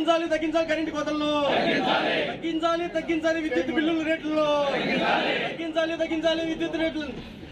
తగ్గించాలి తగ్గించాలి కరెంటు కోతల్లో తగ్గించాలి తగ్గించాలి విద్యుత్ బిల్లుల రేట్లలో తగ్గించాలి తగ్గించాలి విద్యుత్ రేట్లు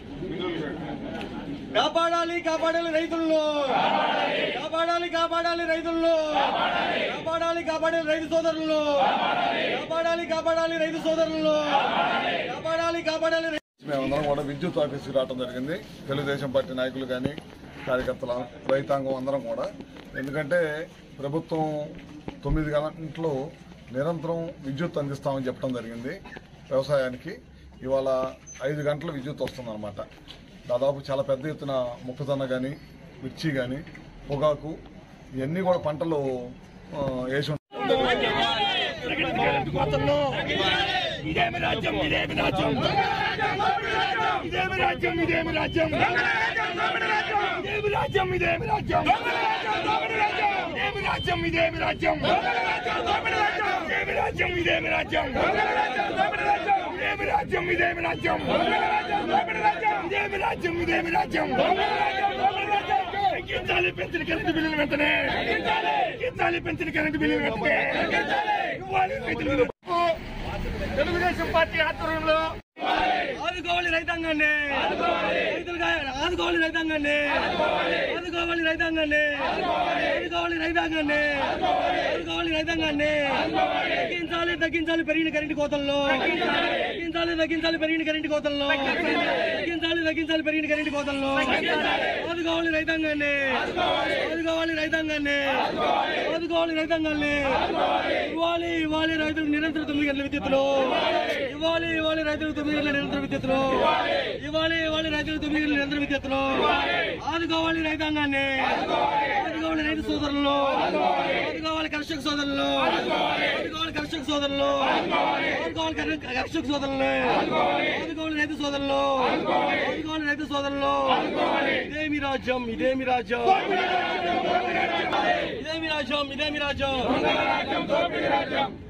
కాపాడాలి కాపాడాలి రైతుల్లో కాపాడాలి కాపాడాలి రైతుల్లో కాపాడాలి కాపాడాలి రైతు సోదరుల్లో కాపాడాలి కాపాడాలి రైతు సోదరుల్లో కాపాడాలి కాపాడాలి రై- మేమందరం కూడా విద్యుత్ ఆఫీస్కి రావడం జరిగింది తెలుగుదేశం పార్టీ నాయకులు కానీ కార్యకర్తలు రైతాంగం అందరం కూడా ఎందుకంటే ప్రభుత్వం తొమ్మిది గంటలు నిరంతరం విద్యుత్ అందిస్తామని చెప్పడం జరిగింది వ్యవసాయానికి ఇవాళ ఐదు గంటల విద్యుత్ వస్తుందన్నమాట దాదాపు చాలా పెద్ద ఎత్తున మొక్కజొన్న కానీ మిర్చి కానీ పొగాకు ఇవన్నీ కూడా పంటలు ఆ, వేసి ఇదేమి రాజ్యం ఇదేమి రాజ్యం ఇదేమి రాజ్యం ఇదేమి రాజ్యం ఇదేమి రాజ్యం ఇదేమి రాజ్యం ఇదేమి రాజ్యం ఇదేమి రాజ్యం ఇదేమి రాజ్యం ఇదేమి రాజ్యం ఇదేమి రాజ్యం ఇదేమి రాజ్యం ఇదేమి రాజ్యం ఇదేమి రాజ్యం తగ్గించాలి పెంచిన కరెంటు బిల్లులు వెంటనే తగ్గించాలి పెంచిన కరెంటు బిల్లులు వెంటనే ఇవ్వాలి రైతులకు తెలుగుదేశం పార్టీ ఆధ్వర్యంలో ఆదుకోవాలి రైతాంగాన్ని రైతులుగా ఆదుకోవాలి రైతాంగాన్ని ఆదుకోవాలి రైతాంగాన్ని ఆదుకోవాలి రైతాంగాన్ని ఆదుకోవాలి రైతాంగాన్ని తగ్గించాలి తగ్గించాలి పెరిగిన కరెంటు కోతల్లో తగ్గించాలి తగ్గించాలి పెరిగిన కరెంటు కోతల్లో తగ్గించాలి తగ్గించాలి పెరిగిన కరెంటు కోతల్లో ఆదుకోవాలి రైతాంగాన్ని ఆదుకోవాలి రైతాంగాన్ని ఆదుకోవాలి రైతాంగాన్ని ఇవ్వాలి ఇవ్వాలి రైతులకు నిరంతరం తొమ్మిది గంటల విద్యుత్తులు ఇవ్వాలి ఇవ్వాలి రైతులకు తొమ్మిది గంటల నిరంతర విద్యుత్తులు ఇవ్వాలి ఇవ్వాలి రైతులకు తొమ్మిది గంటల నిరంతర విద్యుత్తులు ఆదుకోవాలి రైతాంగాన్ని ఆదుకోవాలి రైతు సోదరులు ఆదుకోవాలి కర్షక సోదరులు ఆదుకోవాలి కర్షక సోదరులు ఆదుకోవాలి కర్- కర్షక సోదరులు ఆదుకోవాలి రైతు సోదరులు ఆదుకోవాలి రైతు సోదరులు ఇదేమి రాజ్యం ఇదేమి రాజ్యం ఇదేమి రాజ్యం ఇదేమి రాజ్యం